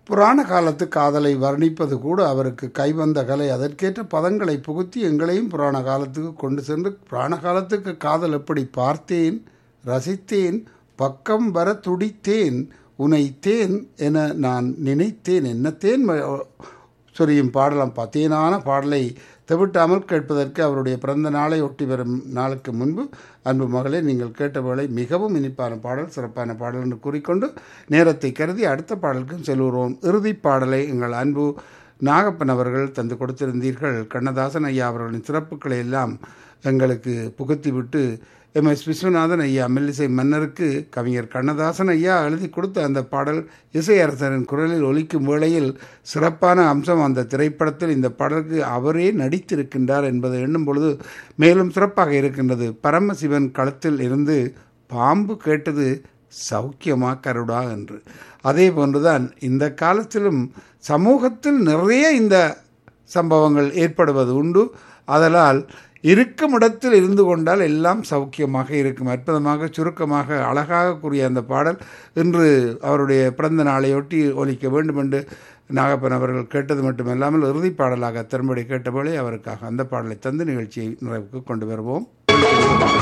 புராண காலத்து காதலை வர்ணிப்பது கூட அவருக்கு கைவந்த கலை அதற்கேற்ற பதங்களை புகுத்தி எங்களையும் புராண காலத்துக்கு கொண்டு சென்று புராண காலத்துக்கு காதல் எப்படி பார்த்தேன் ரசித்தேன் பக்கம் வர துடித்தேன் உனைத்தேன் என நான் நினைத்தேன் என்னத்தேன் ம- சொரியும் பாடலாம் பார்த்தேனான பாடலை தவிட்டாமல் கேட்பதற்கு அவருடைய பிறந்த நாளை ஒட்டி வரும் நாளுக்கு முன்பு அன்பு மகளே நீங்கள் கேட்ட வேளை மிகவும் இனிப்பான பாடல் சிறப்பான பாடல் என்று கூறிக்கொண்டு நேரத்தை கருதி அடுத்த பாடலுக்கும் செல்கிறோம் இறுதிப் பாடலை எங்கள் அன்பு நாகப்பன் அவர்கள் தந்து கொடுத்திருந்தீர்கள் கண்ணதாசன் ஐயா அவர்களின் சிறப்புகளை எல்லாம் எங்களுக்கு புகுத்திவிட்டு எம் எஸ் விஸ்வநாதன் ஐயா மெல்லிசை மன்னருக்கு கவிஞர் கண்ணதாசன் ஐயா எழுதி கொடுத்த அந்த பாடல் இசையரசரின் குரலில் ஒலிக்கும் வேளையில் சிறப்பான அம்சம் அந்த திரைப்படத்தில் இந்த பாடலுக்கு அவரே நடித்திருக்கின்றார் என்பதை எண்ணும் பொழுது மேலும் சிறப்பாக இருக்கின்றது பரமசிவன் களத்தில் இருந்து பாம்பு கேட்டது சௌக்கியமா கருடா என்று அதே போன்றுதான் இந்த காலத்திலும் சமூகத்தில் நிறைய இந்த சம்பவங்கள் ஏற்படுவது உண்டு அதனால் இருக்கும் இடத்தில் இருந்து கொண்டால் எல்லாம் சௌக்கியமாக இருக்கும் அற்புதமாக சுருக்கமாக அழகாக கூறிய அந்த பாடல் இன்று அவருடைய பிறந்த நாளையொட்டி ஒலிக்க வேண்டும் என்று நாகப்பன் அவர்கள் கேட்டது மட்டுமல்லாமல் இறுதிப் பாடலாக திறம்படி கேட்டபோலே அவருக்காக அந்த பாடலை தந்து நிகழ்ச்சியை நிறைவுக்கு கொண்டு வருவோம்